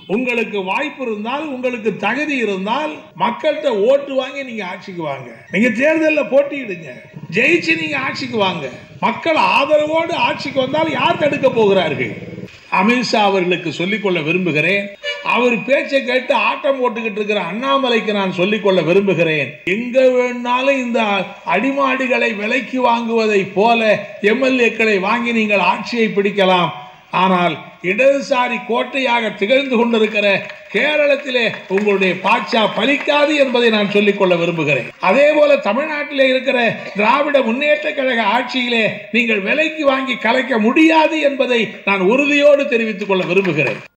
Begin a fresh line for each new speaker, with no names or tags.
உங்களுக்கு வாய்ப்பு இருந்தால் உங்களுக்கு தகுதி இருந்தால் மக்கள்கிட்ட ஓட்டு வாங்கி நீங்க ஆட்சிக்கு வாங்க நீங்க தேர்தலில் போட்டியிடுங்க ஜெயிச்சு நீங்க ஆட்சிக்கு வாங்க மக்கள் ஆதரவோடு ஆட்சிக்கு வந்தால் யார் தடுக்க போகிறார்கள் அமித்ஷா அவர்களுக்கு சொல்லிக்கொள்ள விரும்புகிறேன் அவர் பேச்சை கேட்டு ஆட்டம் போட்டுக்கிட்டு இருக்கிற அண்ணாமலைக்கு நான் சொல்லிக்கொள்ள விரும்புகிறேன் எங்க வேணாலும் இந்த அடிமாடுகளை விலைக்கு வாங்குவதை போல எம்எல்ஏக்களை வாங்கி நீங்கள் ஆட்சியை பிடிக்கலாம் ஆனால் இடதுசாரி கோட்டையாக திகழ்ந்து கொண்டிருக்கிற கேரளத்திலே உங்களுடைய பாட்சா பலிக்காது என்பதை நான் சொல்லிக்கொள்ள விரும்புகிறேன் அதே போல தமிழ்நாட்டிலே இருக்கிற திராவிட முன்னேற்ற கழக ஆட்சியிலே நீங்கள் விலைக்கு வாங்கி கலைக்க முடியாது என்பதை நான் உறுதியோடு தெரிவித்துக் கொள்ள விரும்புகிறேன்